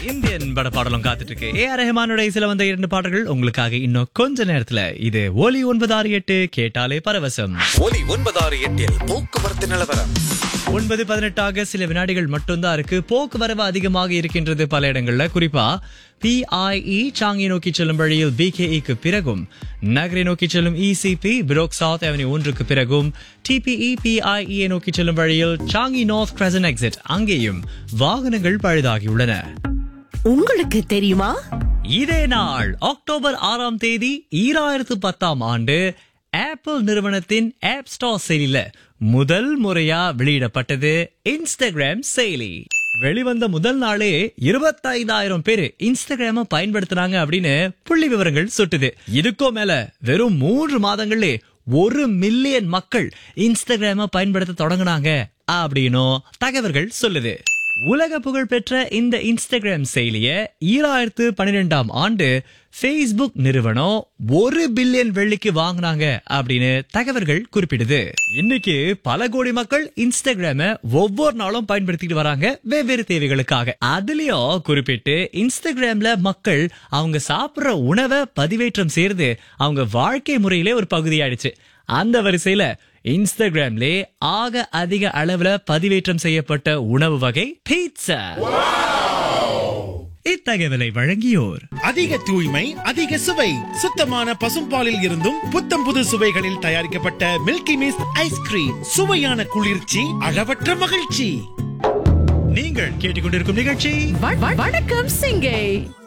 Indian பட பாடலும் காத்துட்டு இருக்கு ஏ ஆர் ரஹ்மானோட இசையில வந்த இரண்டு பாடல்கள் உங்களுக்காக இன்னும் கொஞ்ச நேரத்துல இது ஒலி ஒன்பது ஆறு எட்டு கேட்டாலே பரவசம் ஒலி ஒன்பதாறு எட்டில் போக்குவரத்து நிலவரம் ஒன்பது பதினெட்டாக சில வினாடிகள் மட்டும்தான் இருக்கு போக்குவரவு அதிகமாக இருக்கின்றது பல இடங்கள்ல குறிப்பா பிஐஇ சாங்கி நோக்கி செல்லும் வழியில் பிகேஇக்கு பிறகும் நகரை நோக்கி செல்லும் இசிபி பிரோக் சவுத் அவென்யூ ஒன்றுக்கு பிறகும் டிபிஇ பிஐஇ நோக்கி செல்லும் வழியில் சாங்கி நார்த் கிரசன் எக்ஸிட் அங்கேயும் வாகனங்கள் பழுதாகியுள்ளன உங்களுக்கு தெரியுமா இதே நாள் அக்டோபர் ஆறாம் தேதி ஈராயிரத்து பத்தாம் ஆண்டு ஆப்பிள் நிறுவனத்தின் ஆப் ஸ்டோர் செயலில முதல் முறையா வெளியிடப்பட்டது இன்ஸ்டாகிராம் செயலி வெளிவந்த முதல் நாளே இருபத்தைந்தாயிரம் பேர் இன்ஸ்டாகிராம பயன்படுத்துறாங்க அப்படின்னு புள்ளி விவரங்கள் சுட்டுது இதுக்கும் மேல வெறும் மூன்று மாதங்களே ஒரு மில்லியன் மக்கள் இன்ஸ்டாகிராம பயன்படுத்த தொடங்குனாங்க அப்படின்னும் தகவல்கள் சொல்லுது உலக புகழ் பெற்ற இந்த இன்ஸ்டாகிராம் செயலிய ஈராயிரத்து பன்னிரெண்டாம் ஆண்டு Facebook நிறுவனம் ஒரு பில்லியன் வெள்ளிக்கு வாங்குனாங்க அப்படின்னு தகவல்கள் குறிப்பிடுது இன்னைக்கு பல கோடி மக்கள் இன்ஸ்டாகிராம ஒவ்வொரு நாளும் பயன்படுத்திட்டு வராங்க வெவ்வேறு தேவைகளுக்காக அதுலயும் குறிப்பிட்டு இன்ஸ்டாகிராம்ல மக்கள் அவங்க சாப்பிடுற உணவை பதிவேற்றம் செய்யறது அவங்க வாழ்க்கை முறையிலே ஒரு பகுதியாயிடுச்சு அந்த வரிசையில இன்ஸ்டாகிராம்லே ஆக அதிக அளவுல பதிவேற்றம் செய்யப்பட்ட உணவு வகை பீட்சா இத்தகவலை வழங்கியோர் அதிக தூய்மை அதிக சுவை சுத்தமான பசும்பாலில் இருந்தும் புத்தம் புது சுவைகளில் தயாரிக்கப்பட்ட மில்கி மிஸ்ட் ஐஸ்கிரீம் சுவையான குளிர்ச்சி அளவற்ற மகிழ்ச்சி நீங்கள் கேட்டுக்கொண்டிருக்கும் நிகழ்ச்சி வ- வ- வணக்கம் சிங்கை